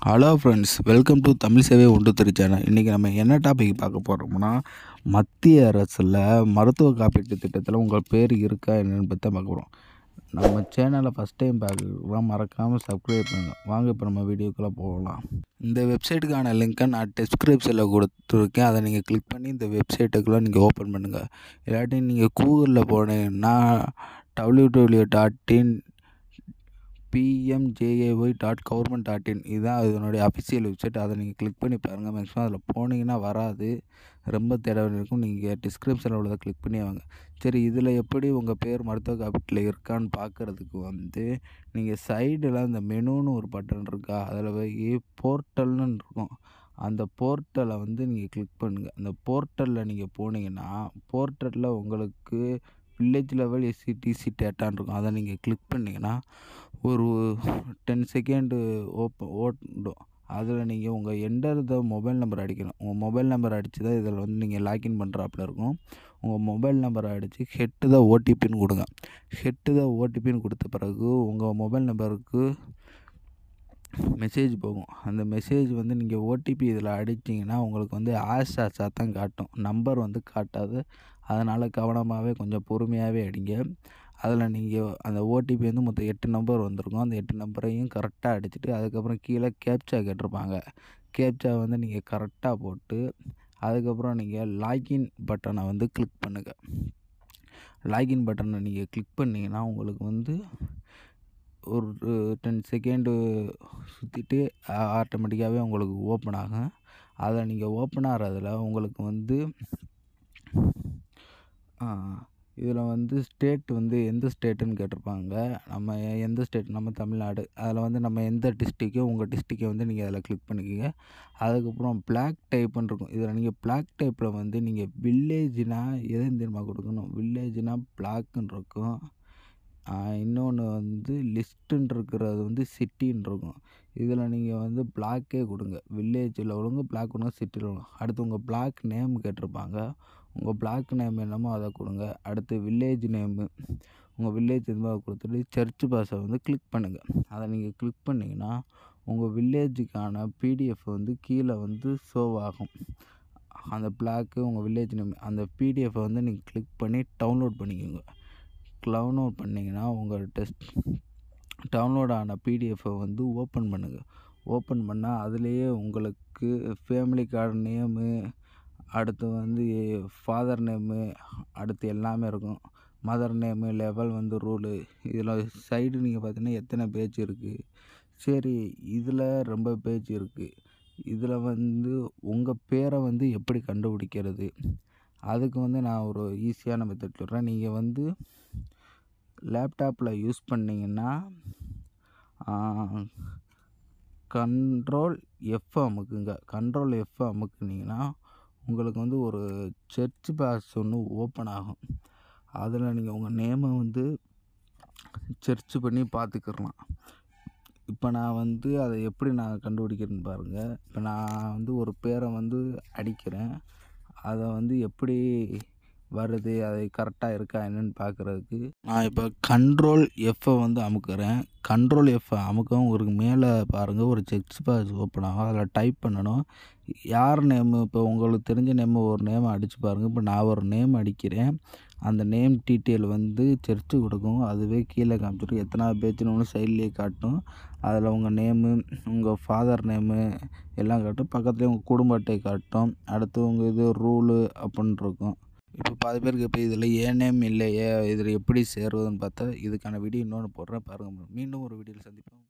hello friends welcome to Tamil சேவை ஒன்று திரு channel இன்றைக்கி நம்ம என்ன டாபிக் பார்க்க போகிறோம்னா மத்திய அரசில் மருத்துவ காப்பீட்டு திட்டத்தில் உங்கள் பேர் இருக்கா என்னென்னு பற்றி தான் பார்க்க போகிறோம் நம்ம சேனலை ஃபஸ்ட் டைம் பார்க்கலாம் மறக்காமல் சப்ஸ்கிரைப் பண்ணுங்கள் வாங்க இப்போ நம்ம வீடியோக்குள்ளே போகலாம் இந்த வெப்சைட்டுக்கான லிங்க்கை நான் டிஸ்கிரிப்ஷனில் கொடுத்துருக்கேன் அதை நீங்கள் கிளிக் பண்ணி இந்த வெப்சைட்டுக்குள்ளே நீங்கள் ஓப்பன் பண்ணுங்கள் இல்லாட்டி நீங்கள் கூகுளில் போனீங்கன்னா W W dot in PMJAY dot government dot in இதுதான் இதனுடைய அஃபிஷியல் வெப்சைட் அதை நீங்கள் கிளிக் பண்ணி பாருங்கள் மேக்ஸிமம் அதில் போனீங்கன்னா வராது ரொம்ப தேட இருக்கும் நீங்கள் டிஸ்கிரிப்ஷனில் உள்ளதை கிளிக் பண்ணி வாங்க சரி இதில் எப்படி உங்கள் பேர் மருத்துவ காப்பீட்டில் இருக்கான்னு பார்க்குறதுக்கு வந்து நீங்கள் சைடில் அந்த மெனுன்னு ஒரு பட்டன் இருக்கா அதில் போய் போர்ட்டல்னு இருக்கும் அந்த போர்ட்டலை வந்து நீங்கள் கிளிக் பண்ணுங்கள் அந்த போர்ட்டலில் நீங்கள் போனீங்கன்னா போர்ட்டலில் உங்களுக்கு வில்லேஜ் லெவல் எஸ்சிடிசி டேட்டான்னு இருக்கும் அதை நீங்கள் கிளிக் பண்ணிங்கன்னா ஒரு டென் செகண்டு ஓப்ப ஓடும் அதில் நீங்கள் உங்கள் என்டர் த மொபைல் நம்பர் அடிக்கணும் உங்கள் மொபைல் நம்பர் அடித்து தான் இதில் வந்து நீங்கள் லாக்இன் பண்ணுறாப்புல இருக்கும் உங்கள் மொபைல் நம்பரை அடித்து ஹெட்டு தான் ஓடிபின்னு கொடுங்க ஹெட்டு தான் ஓடிபின்னு கொடுத்த பிறகு உங்கள் மொபைல் நம்பருக்கு மெசேஜ் போகும் அந்த மெசேஜ் வந்து நீங்கள் ஓடிபி இதில் அடிச்சிங்கன்னா உங்களுக்கு வந்து ஆஷ் ஆஷாக தான் காட்டும் நம்பர் வந்து காட்டாது அதனால் கவனமாகவே கொஞ்சம் பொறுமையாகவே அடிங்க அதில் நீங்கள் அந்த ஓடிபி வந்து மொத்தம் எட்டு நம்பர் வந்திருக்கும் அந்த எட்டு நம்பரையும் கரெக்டாக அடிச்சுட்டு அதுக்கப்புறம் கீழே கேப்சா கேட்டிருப்பாங்க கேப்சா வந்து நீங்கள் கரெக்டாக போட்டு அதுக்கப்புறம் நீங்கள் லாகின் பட்டனை வந்து கிளிக் பண்ணுங்கள் லாகின் பட்டனை நீங்கள் கிளிக் பண்ணிங்கன்னா உங்களுக்கு வந்து ஒரு டென் செகண்டு சுற்றிட்டு ஆட்டோமேட்டிக்காகவே உங்களுக்கு ஓப்பன் ஆகும் அதை நீங்கள் ஓப்பன் ஆகிறதுல உங்களுக்கு வந்து இதில் வந்து ஸ்டேட் வந்து எந்த ஸ்டேட்டுன்னு கேட்டிருப்பாங்க நம்ம எந்த ஸ்டேட் நம்ம தமிழ்நாடு அதில் வந்து நம்ம எந்த டிஸ்ட்ரிக்கோ உங்கள் டிஸ்ட்ரிக்கை வந்து நீங்கள் அதில் கிளிக் பண்ணிக்கோங்க அதுக்கப்புறம் பிளாக் டைப்புன்னு இருக்கும் இதில் நீங்கள் பிளாக் டைப்பில் வந்து நீங்கள் வில்லேஜ்னால் எதுன்னு தெரியுமா கொடுக்கணும் வில்லேஜ்னால் பிளாக்குன்னு இருக்கும் இன்னொன்று வந்து லிஸ்ட்டுன்னு இருக்கிறது வந்து சிட்டின்னு இருக்கும் இதில் நீங்கள் வந்து பிளாக்கே கொடுங்க வில்லேஜில் ஒழுங்கு பிளாக் கொடுங்க சிட்டியில் கொடுங்க அடுத்து உங்கள் பிளாக் நேம் கேட்டிருப்பாங்க உங்கள் பிளாக் நேம் என்னமோ அதை கொடுங்க அடுத்து வில்லேஜ் நேமு உங்கள் வில்லேஜ் எதுமோ அதை கொடுத்துட்டு சர்ச் பாஸை வந்து கிளிக் பண்ணுங்கள் அதை நீங்கள் கிளிக் பண்ணிங்கன்னா உங்கள் வில்லேஜுக்கான பிடிஎஃப் வந்து கீழே வந்து ஷோவ் ஆகும் அந்த பிளாக்கு உங்கள் வில்லேஜ் நேம் அந்த பிடிஎஃப்பை வந்து நீங்கள் கிளிக் பண்ணி டவுன்லோட் பண்ணிக்கோங்க டவுன்லோட் பண்ணிங்கன்னா உங்கள் டெஸ்ட் டவுன்லோட் ஆன பிடிஎஃப்பை வந்து ஓப்பன் பண்ணுங்கள் ஓப்பன் பண்ணால் அதுலேயே உங்களுக்கு ஃபேமிலி கார்டு நேமு அடுத்து வந்து ஃபாதர் நேமு அடுத்து எல்லாமே இருக்கும் மதர் நேமு லெவல் வந்து ரூலு இதில் சைடு நீங்கள் பார்த்தீங்கன்னா எத்தனை பேஜ் இருக்குது சரி இதில் ரொம்ப பேஜ் இருக்குது இதில் வந்து உங்கள் பேரை வந்து எப்படி கண்டுபிடிக்கிறது அதுக்கு வந்து நான் ஒரு ஈஸியான மெத்தட் சொல்கிறேன் நீங்கள் வந்து லேப்டாப்பில் யூஸ் பண்ணிங்கன்னா கண்ட்ரோல் எஃப் அமுக்குங்க கண்ட்ரோல் எஃப் அமுக்குனிங்கன்னா உங்களுக்கு வந்து ஒரு சர்ச் பாக்ஸ் ஒன்று ஓப்பன் ஆகும் அதில் நீங்கள் உங்கள் நேமை வந்து சர்ச் பண்ணி பார்த்துக்கிடலாம் இப்போ நான் வந்து அதை எப்படி நான் கண்டுபிடிக்கிறேன்னு பாருங்கள் இப்போ நான் வந்து ஒரு பேரை வந்து அடிக்கிறேன் அதை வந்து எப்படி வருது அது கரெக்டாக இருக்கா என்னென்னு பார்க்குறதுக்கு நான் இப்போ கண்ட்ரோல் எஃப்பை வந்து அமுக்கிறேன் கண்ட்ரோல் எஃப்பை அமுக்கவும் ஒரு மேலே பாருங்கள் ஒரு செக்ஸ் பாக்ஸ் ஓப்பன் ஆகும் அதில் டைப் பண்ணணும் யார் நேமு இப்போ உங்களுக்கு தெரிஞ்ச நேமு ஒரு நேம் அடித்து பாருங்கள் இப்போ நான் ஒரு நேம் அடிக்கிறேன் அந்த நேம் டீட்டெயில் வந்து செர்ச்சு கொடுக்கும் அதுவே கீழே காமிச்சிடும் எத்தனை பேஜ்னு சைட்லேயே காட்டும் அதில் உங்கள் நேமு உங்கள் ஃபாதர் நேமு எல்லாம் காட்டும் பக்கத்துலேயே உங்கள் குடும்ப அட்டை காட்டும் அடுத்து உங்கள் இது ரூலு அப்படின்னு இருக்கும் இப்போ பாதி பேருக்கு இப்போ இதில் ஏன் நேம் இல்லையே இதில் எப்படி சேருவதுன்னு பார்த்தா இதுக்கான வீடியோ இன்னொன்று போடுறேன் பாருங்கள் மீண்டும் ஒரு வீடியோவில் சந்திப்போம்